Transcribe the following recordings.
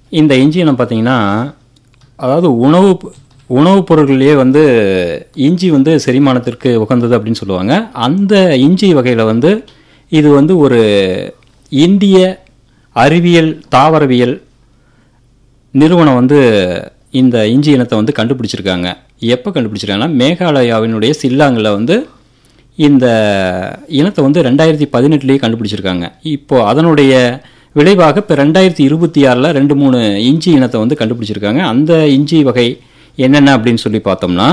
இந்த இஞ்சி இனம் பார்த்தீங்கன்னா அதாவது உணவு உணவுப் பொருட்கள்லேயே வந்து இஞ்சி வந்து செரிமானத்திற்கு உகந்தது அப்படின்னு சொல்லுவாங்க அந்த இஞ்சி வகையில் வந்து இது வந்து ஒரு இந்திய அறிவியல் தாவரவியல் நிறுவனம் வந்து இந்த இஞ்சி இனத்தை வந்து கண்டுபிடிச்சிருக்காங்க எப்போ கண்டுபிடிச்சிருக்காங்கன்னா மேகாலயாவினுடைய சில்லாங்கில் வந்து இந்த இனத்தை வந்து ரெண்டாயிரத்தி பதினெட்டுலேயே கண்டுபிடிச்சிருக்காங்க இப்போ அதனுடைய விளைவாக இப்போ ரெண்டாயிரத்தி இருபத்தி ஆறில் ரெண்டு மூணு இஞ்சி இனத்தை வந்து கண்டுபிடிச்சிருக்காங்க அந்த இஞ்சி வகை என்னென்ன அப்படின்னு சொல்லி பார்த்தோம்னா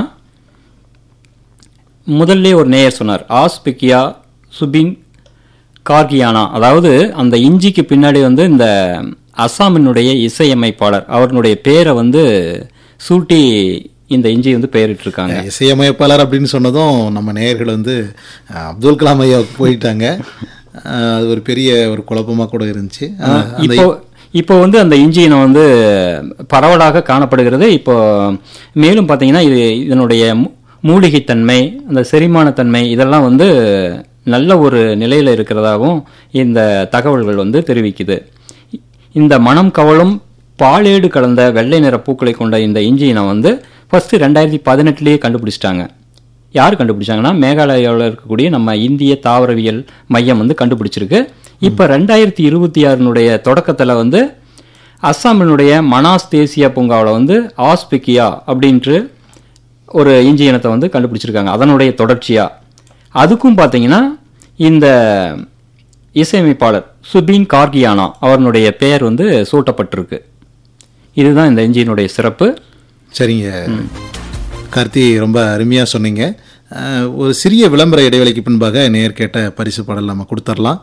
முதல்ல ஒரு நேயர் சொன்னார் ஆஸ்பிக்கியா சுபின் கார்கியானா அதாவது அந்த இஞ்சிக்கு பின்னாடி வந்து இந்த அஸ்ஸாமினுடைய இசையமைப்பாளர் அவர்களுடைய பேரை வந்து சூட்டி இந்த இஞ்சி வந்து பெயரிட்டிருக்காங்க இசையமைப்பாளர் அப்படின்னு சொன்னதும் நம்ம நேயர்கள் வந்து அஹ், அப்துல் கலாம் ஐயாவுக்கு போயிட்டாங்க அஹ், அது ஒரு பெரிய ஒரு குழப்பமா கூட இருந்துச்சு அஹ், அந்த இப்போ இப்போ வந்து அந்த இஞ்சி இனம் வந்து பரவலாக காணப்படுகிறது இப்போ மேலும் பார்த்தீங்கன்னா இது இதனுடைய மூ- மூலிகைத்தன்மை அந்த செரிமானத்தன்மை இதெல்லாம் வந்து நல்ல ஒரு நிலையில் இருக்கிறதாகவும் இந்த தகவல்கள் வந்து தெரிவிக்குது இந்த மனம் கவலும் பாலேடு கலந்த வெள்ளை நிற பூக்களை கொண்ட இந்த இஞ்சி இனம் வந்து ஃபர்ஸ்ட் ரெண்டாயிரத்தி பதினெட்டுலேயே கண்டுபிடிச்சிட்டாங்க யார் கண்டுபிடிச்சாங்கன்னா மேகாலயாவில் இருக்கக்கூடிய நம்ம இந்திய தாவரவியல் மையம் வந்து கண்டுபிடிச்சிருக்கு இப்போ ரெண்டாயிரத்தி இருபத்தி ஆறினுடைய தொடக்கத்தில் வந்து அஸ்ஸாமினுடைய மனாஸ் தேசிய பூங்காவில் வந்து ஆஸ்பிக்கியா அப்படின்ட்டு ஒரு இஞ்சி இனத்தை வந்து கண்டுபிடிச்சிருக்காங்க அதனுடைய தொடர்ச்சியா அதுக்கும் பார்த்தீங்கன்னா இந்த இசையமைப்பாளர் சுபீன் கார்கியானா அவருடைய பெயர் வந்து சூட்டப்பட்டிருக்கு இதுதான் இந்த இஞ்சியினுடைய சிறப்பு சரிங்க கார்த்தி ரொம்ப அருமையாக சொன்னீங்க அஹ், ஒரு சிறிய விளம்பர இடைவெளிக்கு பின்பாக நேர் கேட்ட பரிசு பாடல் நம்ம கொடுத்துடலாம்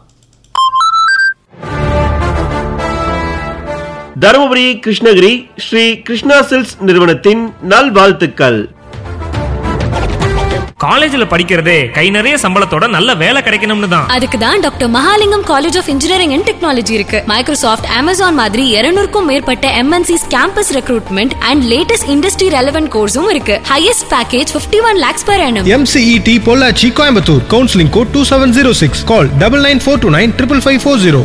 தருமபுரி கிருஷ்ணகிரி ஸ்ரீ கிருஷ்ணா சில்க்ஸ் நிறுவனத்தின் நல்வாழ்த்துக்கள் காலேஜ்ல படிக்கிறதே கை நிறைய சம்பளத்தோட நல்ல வேலை கிடைக்கணும்னு தான் அதுக்கு தான் doctor Mahalingam college of engineering and technology இருக்கு மைக்ரோசாஃப்ட் அமேசான் மாதிரி 200க்கும் மேற்பட்ட MNCs campus recruitment and latest industry relevant கோர்ஸும் இருக்கு highest package 51 one lakhs per annum MCET Pollachi Coimbatore. Counseling code 2706. Call 99429 55540.